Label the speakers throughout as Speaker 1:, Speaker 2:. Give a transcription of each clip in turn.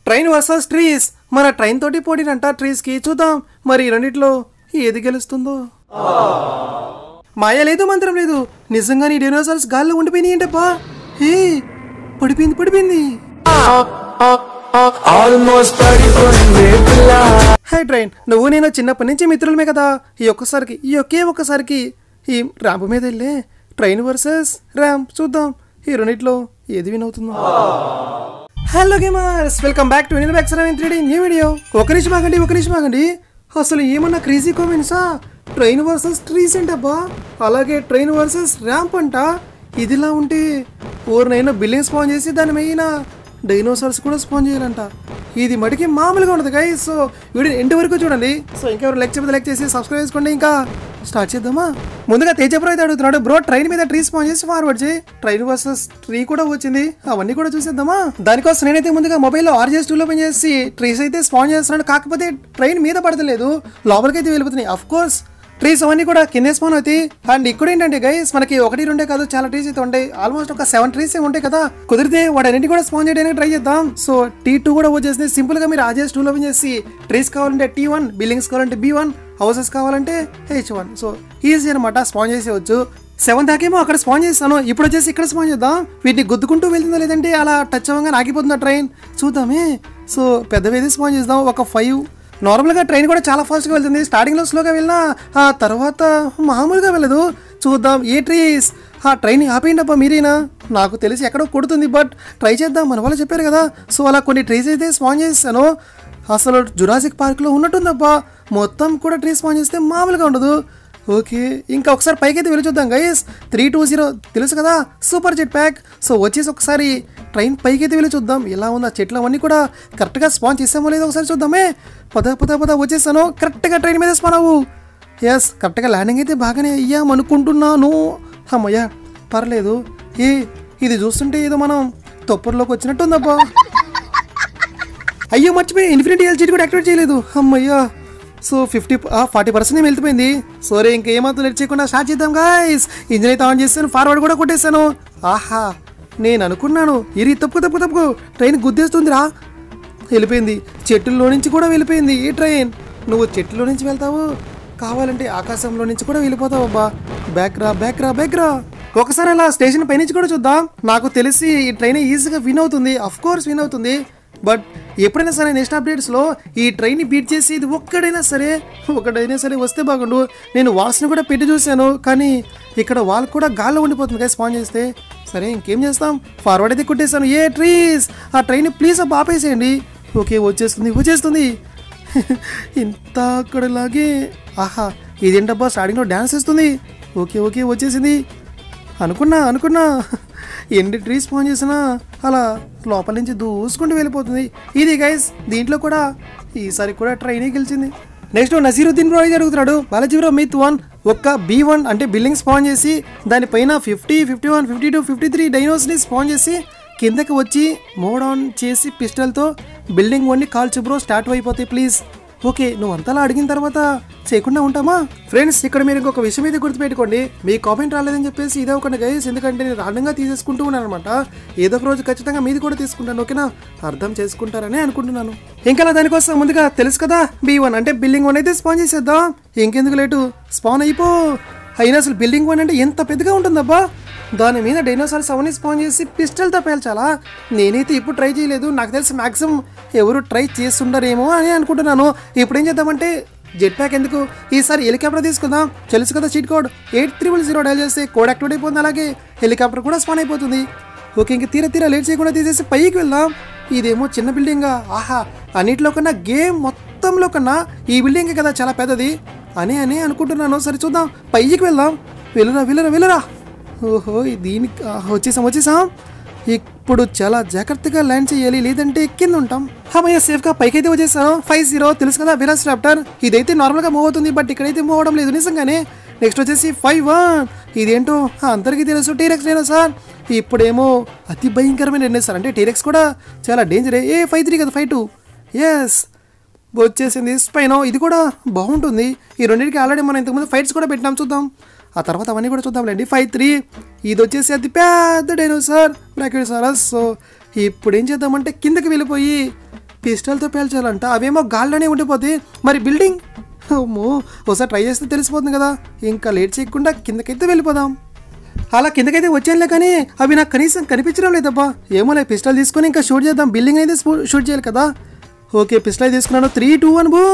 Speaker 1: train versus trees మన train తోటి పోటీనంట ట్రీస్ కి చూద్దాం మరి ఈ రెండిట్లో ఏది గెలుస్తుందో మాయ లేదు మంత్రం లేదు నిజంగా నీ డైనోసార్స్ గాల్లో ఉండిపోయినాయి ఏంటప్పా ఏ పడిపోయింది పడిపోయింది
Speaker 2: Almost పడిపోయింది పిల్ల
Speaker 1: హై ట్రైన్ నువ్వు నేను చిన్నప్పటి నుంచి మిత్రులమే కదా ఈ ఒక్కసారికి ఈ ఒకే ఒక్కసారికి ఈ ర్యాంప్ మీద వెళ్ళే ట్రైన్ వర్సెస్ ర్యాంప్ చూద్దాం ఈ రెండిట్లో ఏది విన్ అవుతుందో hello gamers welcome back to Indian back seven three new video ఒక నిమిషం ఆగండి ఒక నిమిషం ఆగండి అసలు ఏమన్నా క్రేజీ కామెంట్సా ట్రైన్ వర్సెస్ ట్రీస్ ఏంటబ్బా అలాగే ట్రైన్ వర్సెస్ ర్యాంప్ అంట ఇదిలా ఉంటే ఓరినైనా బిల్డింగ్ స్పాన్ చేసి దాని మెయిన్ డైనోసార్స్ కూడా స్పాన్ చేయాలంట ఇది మటుకి మామూలుగా ఉండదు గై సో వీడియో ఎండ్ వరకు చూడండి సో ఇంకెవరు లెక్ చెప్తే లెక్ చేసి సబ్స్క్రైబ్ చేసుకోండి ఇంకా స్టార్ట్ చేద్దామా ముందుగా తేజప్రో అయితే అడుగుతున్నాడు బ్రో ట్రైన్ మీద ట్రీ స్పాన్ చేసి ఫార్వర్డ్ చేయి ట్రైన్ వర్సెస్ ట్రీ కూడా వచ్చింది అవన్నీ కూడా చూసేద్దామా దానికోసం నేనైతే ముందుగా మొబైల్లో ఆర్జెస్ టూలో ఓపెన్ చేసి ట్రీస్ అయితే స్పాన్ చేస్తున్నాడు కాకపోతే ట్రైన్ మీద పడతలేదు లోపలికైతే వెళ్ళిపోతున్నాయి అఫ్ కోర్స్ ట్రీస్ అవన్నీ కూడా కింద స్పాన్ అవుతాయి అండ్ ఇక్కడ ఏంటంటే గైస్ మనకి ఒకటి రెండే కాదు చాలా ట్రీస్ అయితే ఉంటాయి ఆల్మోస్ట్ ఒక సెవెన్ ట్రీస్ ఉంటాయి కదా కుదిరితే వాటన్నిటి కూడా స్పాన్ చేయడానికి ట్రై చేద్దాం సో టీ టూ కూడా వచ్చేసింది సింపుల్ గా మీరు ఆర్జెస్ టూ ఓపెన్ చేసి ట్రీస్ కావాలంటే టీ వన్ బిల్డింగ్స్ కావాలంటే బి వన్ హౌసెస్ కావాలంటే హెచ్ వన్ సో ఈజీ అనమాట స్పాన్ చేసేవచ్చు సెవెన్ దాకేమో అక్కడ స్పాన్ చేస్తాను ఇప్పుడు వచ్చేసి ఇక్కడ స్పాన్ చేద్దాం వీటిని గుద్దుకుంటూ వెళ్తుందా లేదంటే అలా టచ్ అవ్వగానే ఆగిపోతుందా ట్రైన్ చూద్దామే సో పెద్దవేది స్పాన్ చేద్దాం ఒక ఫైవ్ నార్మల్గా ట్రైన్ కూడా చాలా ఫాస్ట్గా వెళ్తుంది స్టార్టింగ్లో స్లోగా వెళ్ళినా ఆ తర్వాత మామూలుగా వెళ్ళదు చూద్దాం ఏ ట్రీస్ ఆ ట్రైన్ ఆపేయండప్పా మీరేనా నాకు తెలిసి ఎక్కడో కొడుతుంది బట్ ట్రై చేద్దాం మన వాళ్ళు చెప్పారు కదా సో అలా కొన్ని ట్రీస్ అయితే స్పాన్ చేస్తాను అసలు జురాసిక్ పార్క్లో ఉన్నట్టుందబ్బా మొత్తం కూడా ట్రీ స్పాన్ చేస్తే మామూలుగా ఉండదు ఓకే ఇంకా ఒకసారి పైకి అయితే వెళ్ళి చూద్దాం గైస్ త్రీ టూ జీరో తెలుసు కదా సూపర్ జెట్ ప్యాక్ సో వచ్చేసి ఒకసారి ట్రైన్ పైకి అయితే వెళ్ళి చూద్దాం ఎలా ఉందో ఆ చెట్లు అవన్నీ కూడా కరెక్ట్గా స్పాన్ చేసామో లేదో ఒకసారి చూద్దామే పద పద పద వచ్చేసాను కరెక్ట్గా ట్రైన్ మీద స్పాన్ అవ్వు ఎస్ కరెక్ట్గా ల్యాండింగ్ అయితే బాగానే అయ్యాం అనుకుంటున్నాను అమ్మయ్యా పర్లేదు ఏ ఇది చూస్తుంటే ఏదో మనం తొప్పర్లోకి వచ్చినట్టుందబ్బా అయ్యో మర్చిపోయి ఇన్ఫినిటీ ఎల్జీ కూడా యాక్టివేట్ చేయలేదు అమ్మయ్యా సో ఫిఫ్టీ ఫార్టీ పర్సెంట్ ఏమి వెళ్తుపోయింది సరే ఇంకేమాత్రం లేట్ చేయకుండా స్టార్ట్ చేద్దాం గాయస్ ఇంజిన్ అయితే ఆన్ చేస్తాను ఫార్వర్డ్ కూడా కొట్టేశాను ఆహా నేను అనుకున్నాను ఇరి తప్పుకు తప్పుకు తప్పుకు ట్రైన్ గుద్దేస్తుందిరా వెళ్ళిపోయింది చెట్టుల్లో నుంచి కూడా వెళ్ళిపోయింది ఈ ట్రైన్ నువ్వు చెట్టులో నుంచి వెళ్తావు కావాలంటే ఆకాశంలో నుంచి కూడా వెళ్ళిపోతావు అబ్బా బ్యాక్ రా బ్యాక్ రా బ్యాక్ రా ఒకసారి అలా స్టేషన్ పై నుంచి కూడా చూద్దాం నాకు తెలిసి ఈ ట్రైన్ ఈజీగా విన్ అవుతుంది అఫ్ కోర్స్ విన్ అవుతుంది బట్ ఎప్పుడైనా సరే నెక్స్ట్ అప్డేట్స్లో ఈ ట్రైన్ బీట్ చేసి ఇది ఒక్కడైనా సరే ఒకడైనా సరే వస్తే బాగుండు నేను వాల్స్ని కూడా పెట్టి చూశాను కానీ ఇక్కడ వాల్ కూడా గాల్లో ఉండిపోతుంది కదా స్పాన్ చేస్తే సరే ఇంకేం చేస్తాం ఫార్వర్డ్ అయితే కొట్టేస్తాను ఏ ట్రీస్ ఆ ట్రైన్ ప్లీజ్ అబ్బా ఆపేసేయండి ఓకే వచ్చేస్తుంది వచ్చేస్తుంది ఇంత అక్కడలాగే ఆహా ఇదేంటబ్బా స్టార్టింగ్లో డ్యాన్స్ వేస్తుంది ఓకే ఓకే వచ్చేసింది అనుకున్నా అనుకున్నా ఎన్ని ట్రీస్ ఫోన్ చేసినా అలా లోపల నుంచి దూసుకుంటూ వెళ్ళిపోతుంది ఇది గైస్ దీంట్లో కూడా ఈసారి కూడా ట్రైనే గెలిచింది నెక్స్ట్ నసీరుద్దీన్ బ్రో అయితే అడుగుతున్నాడు బాలాజీ బ్రో మిత్ వన్ ఒక్క బీ వన్ అంటే బిల్డింగ్ స్పాన్ చేసి దానిపైన fifty fifty one fifty two fifty three డైనోస్ని స్పాన్ చేసి కిందకి వచ్చి మోడ్ ఆన్ చేసి పిస్టల్తో బిల్డింగ్ వన్ని కాల్చు బ్రో స్టార్ట్ అయిపోతాయి ప్లీజ్ ఓకే నువ్వు అంతలా అడిగిన తర్వాత చేయకుండా ఉంటామా ఫ్రెండ్స్ ఇక్కడ మీరు ఇంకొక విషయం అయితే గుర్తుపెట్టుకోండి మీ కామెంట్ రాలేదని చెప్పేసి ఇదే ఒక గైస్ ఎందుకంటే నేను రాండంగా తీసేసుకుంటూ ఉన్నాను అనమాట ఏదో ఒక రోజు ఖచ్చితంగా మీది కూడా తీసుకుంటాను ఓకేనా అర్థం చేసుకుంటారని అనుకుంటున్నాను ఇంకా దానికోసం ముందుగా తెలుసు కదా బీ వన్ అంటే బిల్డింగ్ వన్ అయితే స్పాన్ చేసేద్దాం ఇంకెందుకు లేటు స్పాన్ అయిపో అయినా అసలు బిల్డింగ్ వన్ అంటే ఎంత పెద్దగా ఉంటుందబ్బా దాని మీద డైనోసార్స్ అవన్నీ స్పాన్ చేసి పిస్టల్తో పేల్చాలా నేనైతే ఇప్పుడు ట్రై చేయలేదు నాకు తెలిసి మ్యాక్సిమం ఎవరు ట్రై చేస్తుండరేమో అని అనుకుంటున్నాను ఇప్పుడు ఏం చేద్దామంటే జెట్ ప్యాక్ ఎందుకు ఈసారి హెలికాప్టర్ తీసుకుందాం తెలుసు కదా cheat code eight triple zero dial చేస్తే కోడ్ యాక్టివేట్ అయిపోతుంది అలాగే హెలికాప్టర్ కూడా స్పాన్ అయిపోతుంది ఓకే ఇంక తీర తీర లేట్ చేయకుండా తీసేసి పైకి వెళ్దాం ఇదేమో చిన్న బిల్డింగా ఆహా అన్నిటిలో కన్నా గేమ్ మొత్తంలో కన్నా ఈ బిల్డింగ్ కదా చాలా పెద్దది అని అని అనుకుంటున్నాను సరే చూద్దాం పైకి వెళ్దాం వెళ్ళరా వెళ్ళరా వెళ్ళరా ఓహో ఈ దీనికి ఆహా, వచ్చేసాం వచ్చేసాం ఇప్పుడు చాలా జాగ్రత్తగా ల్యాండ్ చేయాలి లేదంటే కింద ఉంటాం హమయ్య సేఫ్గా పైకి అయితే వచ్చేసాను ఫైవ్ జీరో తెలుసు కదా విరాస్ రాప్టర్ ఇదైతే నార్మల్గా మూవ్ అవుతుంది బట్ ఇక్కడైతే మూవ్ అవడం లేదు నిజంగానే నెక్స్ట్ వచ్చేసి ఫైవ్ వన్ ఇదేంటో అందరికీ తెలుసు టీరెక్స్ నేను సార్ ఇప్పుడేమో అతి భయంకరమైన ఎన్నే సార్ అంటే టీరెక్స్ కూడా చాలా డేంజరే ఏ ఫైవ్ త్రీ కదా ఫైవ్ టూ ఎస్ వచ్చేసింది స్పైనో ఇది కూడా బాగుంటుంది ఈ రెండింటికి ఆల్రెడీ మనం ఇంతకుముందు ఫైట్స్ కూడా పెట్టినాం చూద్దాం ఆ తర్వాత అవన్నీ కూడా చూద్దాంలేండి ఫైవ్ త్రీ ఇది వచ్చేసి అది పెద్ద డైనోసార్ బ్రాకెట్ సారస్ సో ఇప్పుడు ఏం చేద్దామంటే కిందకి వెళ్ళిపోయి పిస్టల్తో పేల్చాలంట అవేమో గాల్లోనే ఉండిపోతాయి మరి బిల్డింగ్ అమ్మో ఒకసారి ట్రై చేస్తే తెలిసిపోతుంది కదా ఇంకా లేట్ చేయకుండా కిందకైతే వెళ్ళిపోదాం అలా కిందకైతే వచ్చానులే కానీ అవి నాకు కనీసం కనిపించడం లేదబ్బా ఏమోలే పిస్టల్ తీసుకొని ఇంకా షూట్ చేద్దాం బిల్డింగ్ అయితే స్పూ- షూట్ చేయాలి కదా ఓకే పిస్టల్ తీసుకున్నాను త్రీ టూ వన్ బూ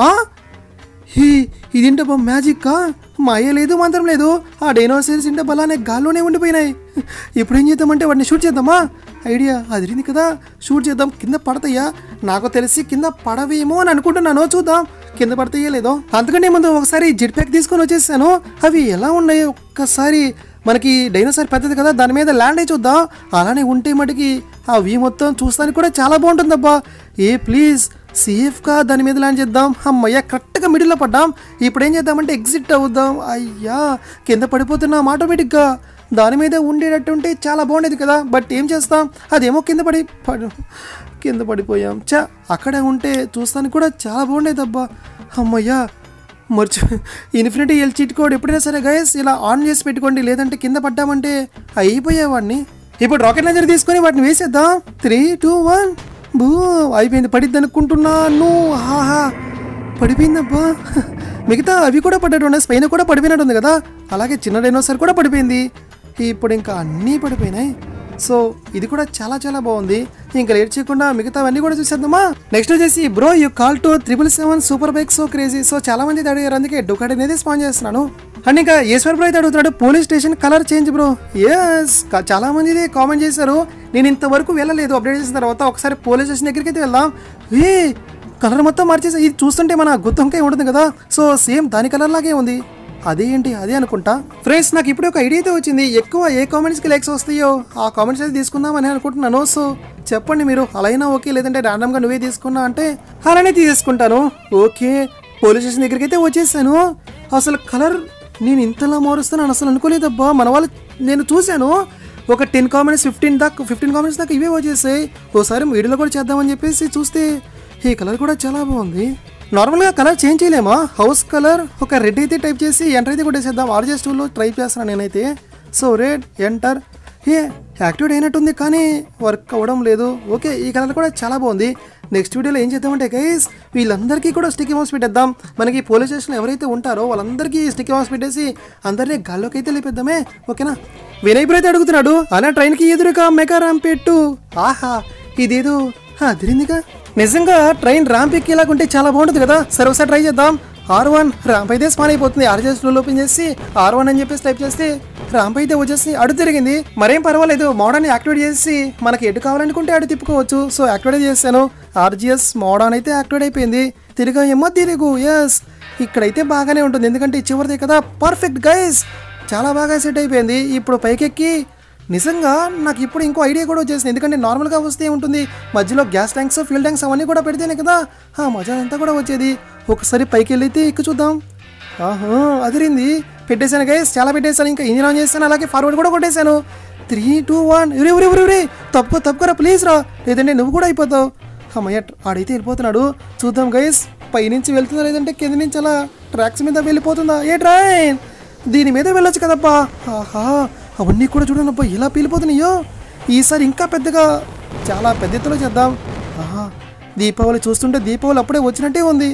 Speaker 1: హీ ఇదేంటబ్బా మ్యాజిక్కా మాయ లేదు మంత్రం లేదు ఆ డైనోసార్స్ ఇంట బలానే గాల్లోనే ఉండిపోయినాయి ఇప్పుడు ఏం చేద్దామంటే వాటిని షూట్ చేద్దామా ఐడియా అదిరింది కదా షూట్ చేద్దాం కింద పడతాయా నాకు తెలిసి కింద పడవేమో అని అనుకుంటున్నాను చూద్దాం కింద పడతాయో లేదో అంతకంటే ముందు ఒకసారి జిట్ ప్యాక్ తీసుకొని వచ్చేసాను అవి ఎలా ఉన్నాయి ఒక్కసారి మనకి డైనోసార్ పెద్దది కదా దాని మీద ల్యాండ్ అయి చూద్దాం అలానే ఉంటే మటుకి ఆ వీ మొత్తం చూస్తానికి కూడా చాలా బాగుంటుందబ్బా ఏ ప్లీజ్ సేఫ్గా దాని మీద ల్యాండ్ చేద్దాం అమ్మయ్య కరెక్ట్గా మిడిల్లో పడ్డాం ఇప్పుడు ఏం చేద్దామంటే ఎగ్జిట్ అవుద్దాం అయ్యా కింద పడిపోతున్నాం ఆటోమేటిక్గా దాని మీద ఉండేటట్టు ఉంటే చాలా బాగుండేది కదా బట్ ఏం చేస్తాం అదేమో కింద పడి పడు కింద పడిపోయాం చా అక్కడే ఉంటే చూస్తానికి కూడా చాలా బాగుండేది అబ్బా అమ్మయ్యా మర్చి ఇన్ఫినిటీ ఎల్ చీట్ కోడ్ ఎప్పుడైనా సరే గైస్ ఇలా ఆన్ చేసి పెట్టుకోండి లేదంటే కింద పడ్డామంటే అయిపోయేవాడిని ఇప్పుడు రాకెట్ లాంచర్ తీసుకొని వాటిని వేసేద్దాం త్రీ టూ వన్ బూ అయిపోయింది పడిద్ది అనుకుంటున్నాను హాహా పడిపోయిందబ్బా మిగతా అవి కూడా పడ్డట్టు ఉన్నాయి స్పైన్ కూడా పడిపోయినట్టు ఉంది కదా అలాగే చిన్న డైనోసార్ కూడా పడిపోయింది ఇప్పుడు ఇంకా అన్నీ పడిపోయినాయి సో ఇది కూడా చాలా చాలా బాగుంది ఇంకా లేట్ చేయకుండా మిగతావన్నీ కూడా చూసేద్దామా నెక్స్ట్ వచ్చేసి bro you call to triple seven super bike so crazy so చాలా మంది అయితే అడిగారు అందుకే డొకాట్ అనేది స్పాన్ చేస్తున్నాను అండ్ ఇంకా ఈశ్వర్ బ్రో అయితే అడుగుతున్నాడు police station colour change bro yes చాలా మంది ఇది కామెంట్ చేశారు నేను ఇంతవరకు వెళ్ళలేదు అప్డేట్ చేసిన తర్వాత ఒకసారి పోలీస్ స్టేషన్ దగ్గరికి అయితే వెళ్దాం ఏ కలర్ మొత్తం మార్చేసి ఇది చూస్తుంటే మన గుత్తంకాయ ఉంటుంది కదా సో సేమ్ దాని కలర్ లాగే ఉంది అదేంటి అదే అనుకుంటా ఫ్రెండ్స్ నాకు ఇప్పుడు ఒక ఐడియా అయితే వచ్చింది ఎక్కువ ఏ కామెంట్స్కి లైక్స్ వస్తాయో ఆ కామెంట్స్ అయితే తీసుకుందామని అనుకుంటున్నాను సో చెప్పండి మీరు అలా అయినా ఓకే లేదంటే ర్యాండమ్గా నువ్వే తీసుకున్నా అంటే అలానే తీసుకుంటాను ఓకే పోలీస్ స్టేషన్ దగ్గరికి అయితే వచ్చేసాను అసలు కలర్ నేను ఇంతలా మారుస్తాను అసలు అనుకోలేదబ్బా మన వాళ్ళు నేను చూశాను ఒక టెన్ కామెంట్స్ ఫిఫ్టీన్ దాకా ఫిఫ్టీన్ కామెంట్స్ దాకా ఇవే వచ్చేసాయి ఓసారి వీడియోలో కూడా చేద్దామని చెప్పేసి చూస్తే ఈ కలర్ కూడా చాలా బాగుంది నార్మల్గా కలర్ చేంజ్ చేయలేమా హౌస్ కలర్ ఒక రెడ్ అయితే టైప్ చేసి ఎంటర్ అయితే కొట్టేసేద్దాం ఆర్జెస్ టూలో ట్రై చేస్తున్నాను నేనైతే సో రెడ్ ఎంటర్ ఏ యాక్టివేట్ అయినట్టుంది కానీ వర్క్ అవ్వడం లేదు ఓకే ఈ కలర్ కూడా చాలా బాగుంది నెక్స్ట్ వీడియోలో ఏం చేద్దామంటే గైస్ వీళ్ళందరికీ కూడా స్టిక్ మాస్ పెట్టేద్దాం మనకి పోలీస్ స్టేషన్లో ఎవరైతే ఉంటారో వాళ్ళందరికీ స్టిక్ మాస్ పెట్టేసి అందరినీ గాల్లోకి అయితే లేపేద్దామే ఓకేనా వినయ్ బ్రో అయితే అడుగుతున్నాడు అలా ట్రైన్కి ఎదురుగా మెగా ర్యాంప్ పెట్టు ఆహా ఇదేదో అదిరిందిగా నిజంగా ట్రైన్ ర్యాంప్ ఎక్కేలాగుంటే చాలా బాగుంటుంది కదా సరే ఒకసారి ట్రై చేద్దాం ఆర్ వన్ ర్యాంప్ అయితే స్పాన్ అయిపోతుంది ఆర్జెస్ ఓపెన్ చేసి ఆర్ వన్ అని చెప్పేసి టైప్ చేస్తే ర్యాంప్ అయితే వచ్చేసి అడు తిరిగింది మరేం పర్వాలేదు మోడర్న్ యాక్టివేట్ చేసి మనకి ఎటు కావాలనుకుంటే అటు తిప్పుకోవచ్చు సో యాక్టివేట్ చేశాను ఆర్జిఎస్ మోడర్న్ అయితే యాక్టివేట్ అయిపోయింది తిరిగా ఏమో తిరుగు ఎస్ ఇక్కడైతే బాగానే ఉంటుంది ఎందుకంటే ఈ చివరిదే కదా పర్ఫెక్ట్ గైస్ చాలా బాగా సెట్ అయిపోయింది ఇప్పుడు పైకెక్కి నిజంగా నాకు ఇప్పుడు ఇంకో ఐడియా కూడా వచ్చేసింది ఎందుకంటే నార్మల్గా వస్తే ఉంటుంది మధ్యలో గ్యాస్ ట్యాంక్స్ ఫ్యూల్ ట్యాంక్స్ అవన్నీ కూడా పెడితేనే కదా ఆ మజా అంతా కూడా వచ్చేది ఒకసారి పైకి వెళ్ళైతే ఎక్కి చూద్దాం ఆహా అదిరింది పెట్టేశాను గైస్ చాలా పెట్టేశాను ఇంకా ఇంజిన్ ఆన్ చేశాను అలాగే ఫార్వర్డ్ కూడా కొట్టేశాను త్రీ టూ వన్ ఉరే ఉరే ఉరే ఉరే తప్పుకో తప్పుకోరా ప్లీజ్ రా లేదంటే నువ్వు కూడా అయిపోతావు అమ్మయ్య ఆడైతే వెళ్ళిపోతున్నాడు చూద్దాం గైస్ పైనుంచి వెళ్తుందా లేదంటే కింద నుంచి అలా ట్రాక్స్ మీద వెళ్ళిపోతుందా ఏ ట్రైన్ దీని మీద వెళ్ళొచ్చు కదబ్బా ఆహా అవన్నీ కూడా చూడండి అబ్బా ఇలా పీలిపోతున్నాయో ఈసారి ఇంకా పెద్దగా చాలా పెద్ద ఎత్తులో చేద్దాం ఆహా దీపావళి చూస్తుంటే దీపావళి అప్పుడే వచ్చినట్టే ఉంది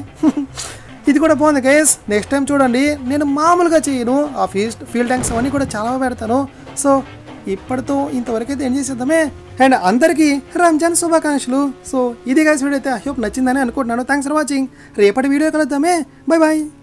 Speaker 1: ఇది కూడా బాగుంది గైస్ నెక్స్ట్ టైం చూడండి నేను మామూలుగా చేయను ఆ ఫీల్డ్ ఫీల్డ్ ట్యాంక్స్ అవన్నీ కూడా చాలా బాగా పెడతాను సో ఇప్పటితో ఇంతవరకు అయితే ఏం చేసేద్దామే అండ్ అందరికీ రంజాన్ శుభాకాంక్షలు సో ఇది గైస్ వీడియో అయితే ఐ హోప్ నచ్చిందని అనుకుంటున్నాను థ్యాంక్స్ ఫర్ వాచింగ్ రేపటి వీడియో కలుద్దామే బాయ్ బాయ్